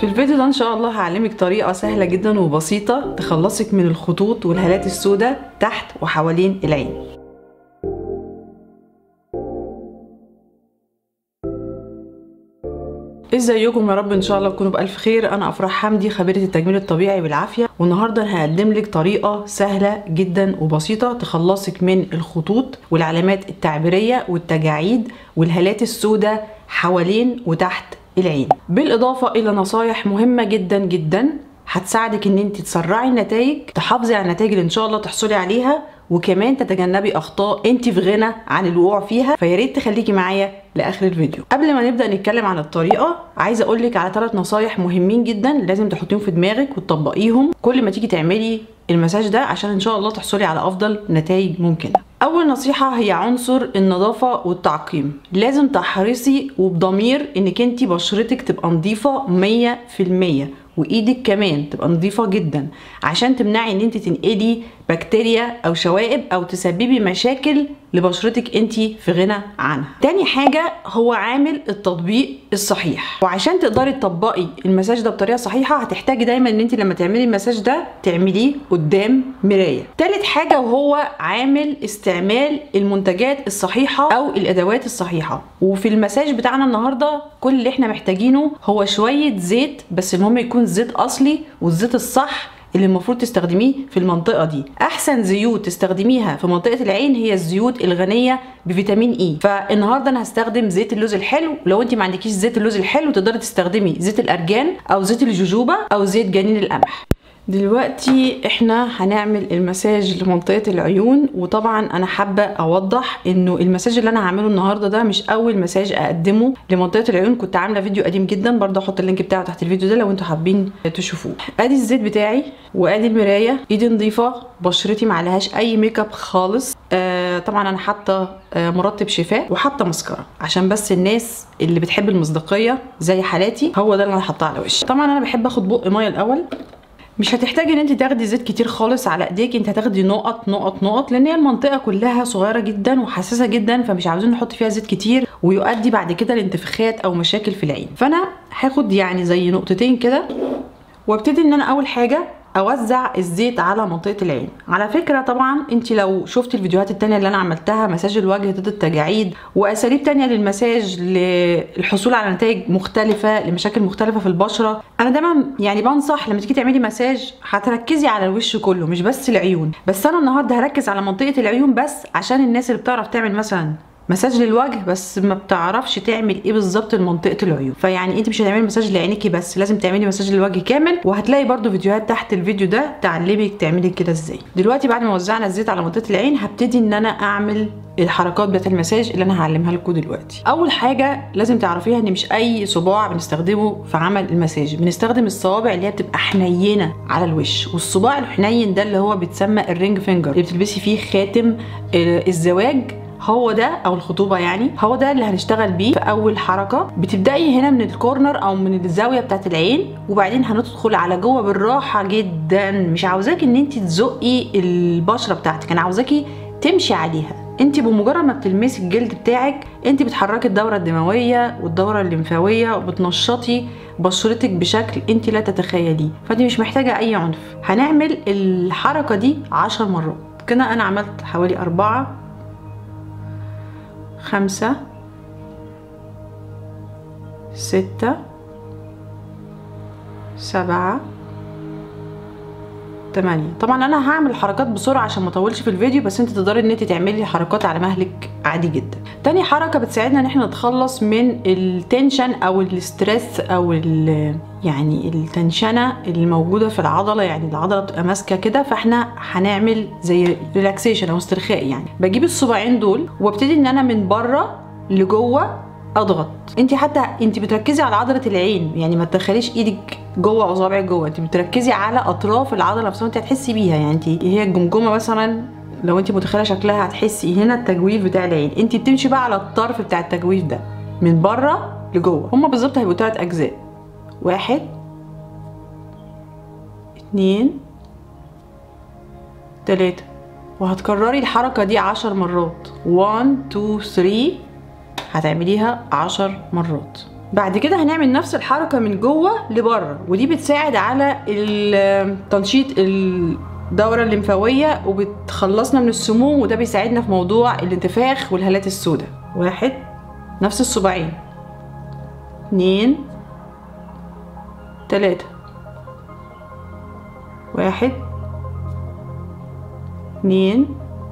في الفيديو ده ان شاء الله هعلمك طريقة سهلة جدا وبسيطة تخلصك من الخطوط والهالات السوداء تحت وحوالين العين ازيكم يا رب ان شاء الله تكونوا بالف خير انا افراح حمدي خبيره التجميل الطبيعي بالعافيه والنهارده هقدم لك طريقه سهله جدا وبسيطه تخلصك من الخطوط والعلامات التعبيريه والتجاعيد والهالات السوداء حوالين وتحت العين بالاضافه الى نصايح مهمه جدا جدا هتساعدك ان انت تسرعي النتائج تحافظي على النتائج اللي ان شاء الله تحصلي عليها وكمان تتجنبي اخطاء انت في غنى عن الوقوع فيها فيا ريت تخليكي معايا لاخر الفيديو قبل ما نبدا نتكلم عن الطريقه عايزه اقول لك على ثلاث نصايح مهمين جدا لازم تحطيهم في دماغك وتطبقيهم كل ما تيجي تعملي المساج ده عشان ان شاء الله تحصلي على افضل نتائج ممكنه اول نصيحه هي عنصر النظافه والتعقيم لازم تحرصي وبضمير انك انت بشرتك تبقى نظيفه 100% وايدك كمان تبقى نظيفه جدا عشان تمنعي ان انت تنقلي بكتيريا او شوائب او تسببي مشاكل لبشرتك انت في غنى عنها تاني حاجه هو عامل التطبيق الصحيح وعشان تقدري تطبقي المساج ده بطريقه صحيحه هتحتاجي دايما ان انت لما تعملي المساج ده تعمليه قدام مرايه تالت حاجه وهو عامل استعمال المنتجات الصحيحه او الادوات الصحيحه وفي المساج بتاعنا النهارده كل اللي احنا محتاجينه هو شويه زيت بس المهم يكون زيت اصلي والزيت الصح اللي المفروض تستخدميه في المنطقه دي احسن زيوت تستخدميها في منطقه العين هي الزيوت الغنيه بفيتامين اي فالنهارده انا هستخدم زيت اللوز الحلو لو انت ما عندكيش زيت اللوز الحلو تقدري تستخدمي زيت الارجان او زيت الجوجوبا او زيت جنين القمح دلوقتي احنا هنعمل المساج لمنطقه العيون وطبعا انا حابه اوضح انه المساج اللي انا هعمله النهارده ده مش اول مساج اقدمه لمنطقه العيون كنت عامله فيديو قديم جدا برضه احط اللينك بتاعه تحت الفيديو ده لو انتوا حابين تشوفوه ادي الزيت بتاعي وادي المرايه ايدي نظيفه بشرتي ما عليهاش اي ميك اب خالص آه طبعا انا حاطه آه مرطب شفاء وحاطه مسكره عشان بس الناس اللي بتحب المصداقيه زي حالاتي هو ده اللي انا حاطاه على وشي طبعا انا بحب اخد بق ميه الاول مش هتحتاجي ان انت تاخدي زيت كتير خالص على ايديك انت هتاخدي نقط نقط نقط لان هي المنطقه كلها صغيره جدا وحساسه جدا فمش عاوزين نحط فيها زيت كتير ويؤدي بعد كده لانتفاخات او مشاكل في العين فانا هاخد يعني زي نقطتين كده وابتدي ان انا اول حاجه اوزع الزيت على منطقه العين على فكره طبعا انت لو شفتي الفيديوهات التانية اللي انا عملتها مساج الوجه ضد التجاعيد واساليب تانية للمساج للحصول على نتائج مختلفه لمشاكل مختلفه في البشره انا دايما يعني بنصح لما تيجي تعملي مساج هتركزي على الوش كله مش بس العيون بس انا النهارده هركز على منطقه العيون بس عشان الناس اللي بتعرف تعمل مثلا مساج للوجه بس ما بتعرفش تعمل ايه بالظبط لمنطقه العيون فيعني انت مش هتعملي مساج لعينيكي بس لازم تعملي مساج للوجه كامل وهتلاقي برده فيديوهات تحت الفيديو ده تعلمك تعملي كده ازاي دلوقتي بعد ما وزعنا الزيت على منطقه العين هبتدي ان انا اعمل الحركات بتاعت المساج اللي انا هعلمها لكم دلوقتي اول حاجه لازم تعرفيها ان مش اي صباع بنستخدمه في عمل المساج بنستخدم الصوابع اللي هي بتبقى حنينه على الوش والصباع الحنين ده اللي هو بيتسمى الرينج فينجر اللي بتلبسي فيه خاتم الزواج هو ده او الخطوبه يعني هو ده اللي هنشتغل بيه في اول حركه بتبداي هنا من الكورنر او من الزاويه بتاعت العين وبعدين هندخل على جوه بالراحه جدا مش عاوزاكي ان انت تزقي البشره بتاعتك انا عاوزاكي تمشي عليها انت بمجرد ما بتلمسي الجلد بتاعك انت بتحركي الدوره الدمويه والدوره الليمفاويه وبتنشطي بشرتك بشكل انت لا تتخيليه فانت مش محتاجه اي عنف هنعمل الحركه دي عشر مرات كده انا عملت حوالي أربعة خمسة ستة سبعة تمانية طبعا انا هعمل حركات بسرعة عشان ما اطولش في الفيديو بس انت تقدري ان انت تعملي حركات على مهلك عادي جدا تاني حركة بتساعدنا ان احنا نتخلص من التنشن او الاسترس او يعني التنشنة اللي موجودة في العضلة يعني العضلة بتبقى ماسكة كده فاحنا هنعمل زي ريلاكسيشن او استرخاء يعني بجيب الصباعين دول وابتدي ان انا من بره لجوه اضغط انت حتى انت بتركزي على عضله العين يعني ما تدخليش ايدك جوه اصابعك جوه انت بتركزي على اطراف العضله نفسها انت هتحسي بيها يعني انت هي الجمجمه مثلا لو انت متخيله شكلها هتحسي هنا التجويف بتاع العين انت بتمشي بقى على الطرف بتاع التجويف ده من بره لجوه هما بالظبط هيبقوا ثلاث اجزاء واحد اتنين تلاتة وهتكرري الحركة دي عشر مرات 1 2 3 هتعمليها عشر مرات بعد كده هنعمل نفس الحركه من جوه لبره ودي بتساعد على ال- تنشيط الدوره الليمفاويه وبتخلصنا من السموم وده بيساعدنا في موضوع الانتفاخ والهالات السوداء واحد نفس الصباعين اتنين تلاتة واحد اتنين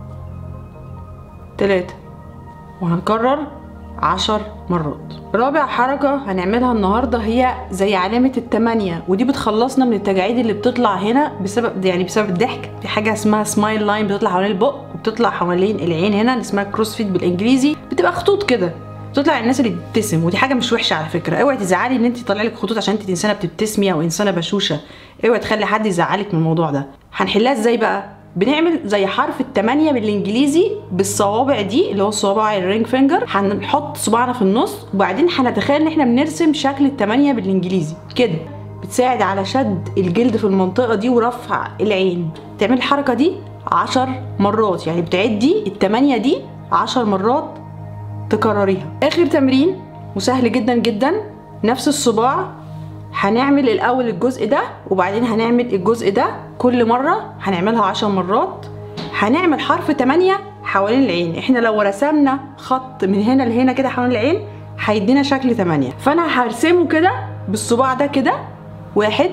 تلاتة وهنكرر عشر مرات رابع حركة هنعملها النهاردة هي زي علامة التمانية ودي بتخلصنا من التجاعيد اللي بتطلع هنا بسبب يعني بسبب الضحك في حاجة اسمها سمايل لاين بتطلع حوالين البق وبتطلع حوالين العين هنا اللي اسمها كروس فيت بالانجليزي بتبقى خطوط كده بتطلع الناس اللي بتبتسم ودي حاجه مش وحشه على فكره اوعي تزعلي ان انت يطلع لك خطوط عشان انت انسانه بتبتسمي او انسانه بشوشه اوعي تخلي حد يزعلك من الموضوع ده هنحلها ازاي بقى بنعمل زي حرف التمانية بالانجليزي بالصوابع دي اللي هو صوابع الرينج فينجر هنحط صباعنا في النص وبعدين هنتخيل ان احنا بنرسم شكل التمانية بالانجليزي كده بتساعد على شد الجلد في المنطقة دي ورفع العين تعمل الحركة دي عشر مرات يعني بتعدي التمانية دي عشر مرات تكرريها اخر تمرين وسهل جدا جدا نفس الصباع هنعمل الاول الجزء ده وبعدين هنعمل الجزء ده كل مرة هنعملها عشر مرات هنعمل حرف 8 حوالين العين احنا لو رسمنا خط من هنا لهنا كده حوالين العين هيدينا شكل 8 فانا هرسمه كده بالصباع ده كده واحد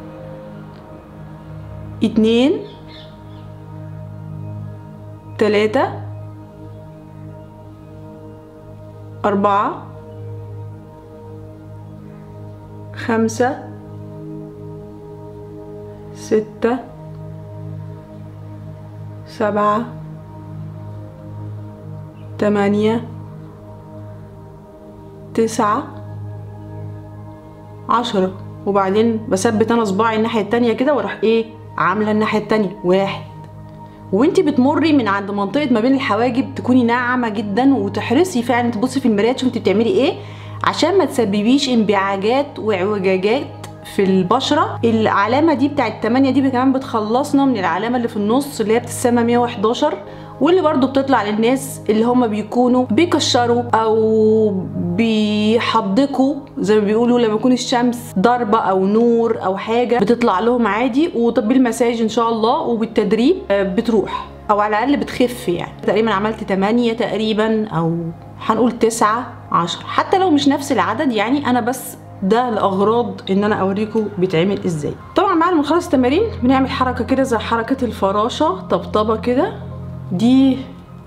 اتنين تلاتة أربعة خمسة ستة سبعة تمانية تسعة عشرة وبعدين بثبت انا صباعي الناحية التانية كده واروح ايه عاملة الناحية التانية واحد وانتي بتمري من عند منطقه ما بين الحواجب تكوني ناعمه جدا وتحرصي فعلا تبصي في المرايه تشوفي انت بتعملي ايه عشان ما تسببيش انبعاجات واعوجاجات في البشره العلامه دي بتاعت 8 دي كمان بتخلصنا من العلامه اللي في النص اللي هي بتسمى 111 واللي برضو بتطلع للناس اللي هم بيكونوا بيكشروا او بيحدقوا زي ما بيقولوا لما يكون الشمس ضاربه او نور او حاجه بتطلع لهم عادي وبالمساج ان شاء الله وبالتدريب آه، بتروح او على الاقل بتخف يعني تقريبا عملت 8 تقريبا او هنقول 9 10 حتى لو مش نفس العدد يعني انا بس ده لاغراض ان انا اوريكم بيتعمل ازاي طبعا بعد ما نخلص التمارين بنعمل حركه كده زي حركه الفراشه طبطبه كده دي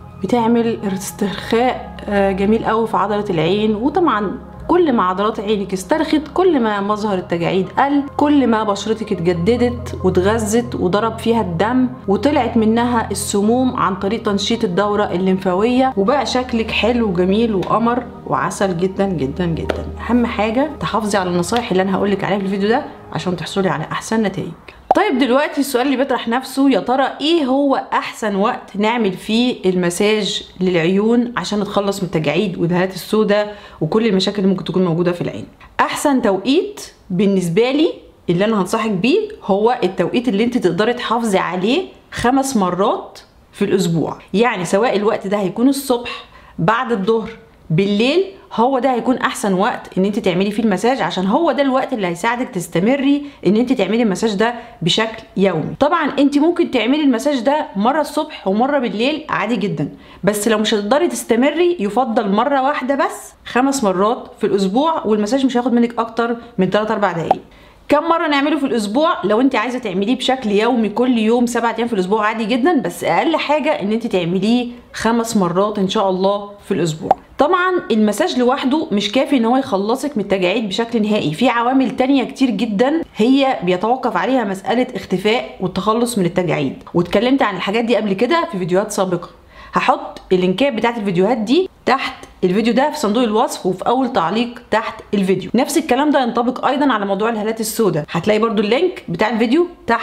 بتعمل استرخاء آه، جميل قوي في عضله العين وطبعا كل ما عضلات عينك استرخت كل ما مظهر التجاعيد قل كل ما بشرتك اتجددت واتغذت وضرب فيها الدم وطلعت منها السموم عن طريق تنشيط الدورة الليمفاوية وبقى شكلك حلو وجميل وقمر وعسل جدا جدا جدا اهم حاجة تحافظي على النصايح اللي انا هقولك عليها في الفيديو ده عشان تحصلي على احسن نتائج طيب دلوقتي السؤال اللي بيطرح نفسه يا ترى ايه هو احسن وقت نعمل فيه المساج للعيون عشان نتخلص من التجاعيد والدهانات السوداء وكل المشاكل اللي ممكن تكون موجوده في العين احسن توقيت بالنسبه لي اللي انا هنصحك بيه هو التوقيت اللي انت تقدري تحافظي عليه خمس مرات في الاسبوع يعني سواء الوقت ده هيكون الصبح بعد الظهر بالليل هو ده هيكون احسن وقت ان انت تعملي فيه المساج عشان هو ده الوقت اللي هيساعدك تستمري ان انت تعملي المساج ده بشكل يومي طبعا انت ممكن تعملي المساج ده مره الصبح ومره بالليل عادي جدا بس لو مش هتقدري تستمري يفضل مره واحده بس خمس مرات في الاسبوع والمساج مش هياخد منك اكتر من 3 4 دقايق كم مرة نعمله في الأسبوع؟ لو أنت عايزة تعمليه بشكل يومي كل يوم سبعة أيام في الأسبوع عادي جدا بس أقل حاجة إن أنت تعمليه خمس مرات إن شاء الله في الأسبوع. طبعا المساج لوحده مش كافي ان هو يخلصك من التجاعيد بشكل نهائي في عوامل تانية كتير جدا هي بيتوقف عليها مسألة اختفاء والتخلص من التجاعيد واتكلمت عن الحاجات دي قبل كده في فيديوهات سابقة هحط اللينكات بتاعت الفيديوهات دي تحت الفيديو ده في صندوق الوصف وفي اول تعليق تحت الفيديو نفس الكلام ده ينطبق ايضا على موضوع الهالات السوداء هتلاقي برضو اللينك بتاع الفيديو تحت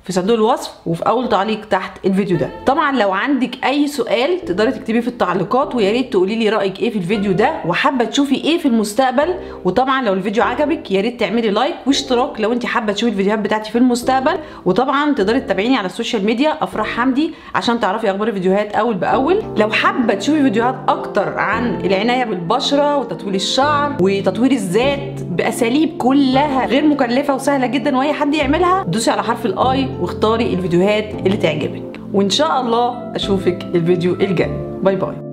في صندوق الوصف وفي اول تعليق تحت الفيديو ده طبعا لو عندك اي سؤال تقدري تكتبيه في التعليقات ويا ريت تقولي لي رايك ايه في الفيديو ده وحابه تشوفي ايه في المستقبل وطبعا لو الفيديو عجبك يا ريت تعملي لايك واشتراك لو انت حابه تشوفي الفيديوهات بتاعتي في المستقبل وطبعا تقدري تتابعيني على السوشيال ميديا افراح حمدي عشان تعرفي اخبار الفيديوهات اول باول لو حابه تشوفي فيديوهات اكتر عن العنايه بالبشره وتطويل الشعر وتطوير الذات باساليب كلها غير مكلفه وسهله جدا واي حد يعملها دوسي على حرف الاي واختاري الفيديوهات اللي تعجبك وان شاء الله اشوفك الفيديو الجاي باي باي